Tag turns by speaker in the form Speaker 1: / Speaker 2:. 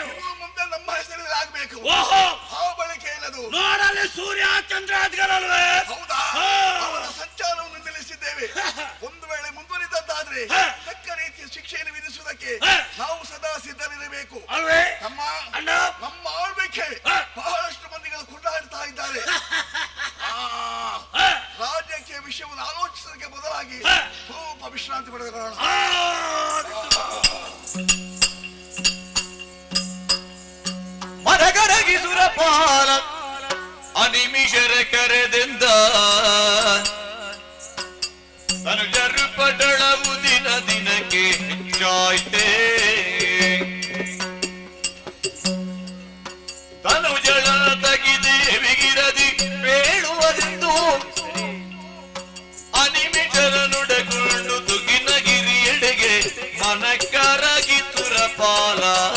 Speaker 1: ಇನ್ನು ಮುಂದೆ ನಮ್ಮ ಹೆಸರಲ್ಲಿ ಆಗ್ಬೇಕು
Speaker 2: ಓಹೋ
Speaker 1: ಆ ಬಳಿಕೆ ಇಲ್ಲದು
Speaker 2: ನೋಡಲಿ ಸೂರ್ಯ ಚಂದ್ರಾದಿಗಳಲ್ವೇ
Speaker 1: ಹೌದಾ
Speaker 2: ಹಾ.
Speaker 1: ಅವರ ಸಂಚಾರವನ್ನು ನಿಲ್ಲಿಸಿದ್ದೇವೆ ಒಂದು ವೇಳೆ ಮುಂದುವರಿದದ್ದಾದ್ರೆ
Speaker 2: ಹಾ.
Speaker 1: ತಕ್ಕ ರೀತಿಯ ಶಿಕ್ಷೆಯನ್ನು ವಿಧಿಸುವುದಕ್ಕೆ
Speaker 2: ಹಾ.
Speaker 1: ನಾವು ಸದಾ ಸಿದ್ಧರಿರಬೇಕು
Speaker 2: ಅಲ್ವೇ
Speaker 1: ನಮ್ಮ
Speaker 2: ಅಣ್ಣ
Speaker 1: ನಮ್ಮ ಆಳ್ವಿಕೆ
Speaker 2: ಹಾ.
Speaker 1: ಬಹಳಷ್ಟು ಮಂದಿಗಳು ಕೊಂಡಾಡ್ತಾ ಇದ್ದಾರೆ ಆ,
Speaker 2: ಹ,
Speaker 1: ರಾಜ್ಯಕ್ಕೆ ವಿಷಯವನ್ನು ಆಲೋಚಿಸೋದಕ್ಕೆ ಬದಲಾಗಿ
Speaker 2: ಹಾ.
Speaker 1: ಸ್ವಲ್ಪ ವಿಶ್ರಾಂತಿ ಪಡೆದುಕೊಳ್ಳೋಣ
Speaker 2: ಆ,
Speaker 3: ಮರಗರಗಿ ಸುರಪಾಲ ಅನಿಮಿಷರ ಕರೆದೆಂದ ತನುಜರು ಪಟಳವು ದಿನ ದಿನಕ್ಕೆ ಹೆಚ್ಚಾಯ್ತೇ ತನುಜಳ ತಗಿದೆ ಬಿಗಿರದಿ ಬೇಳುವದೆಂದು ಅನಿಮಿಷರ ನುಡಕೊಂಡು ತುಗಿನಗಿರಿ ಎಡೆಗೆ ಮನಕರಗಿ ಸುರಪಾಲ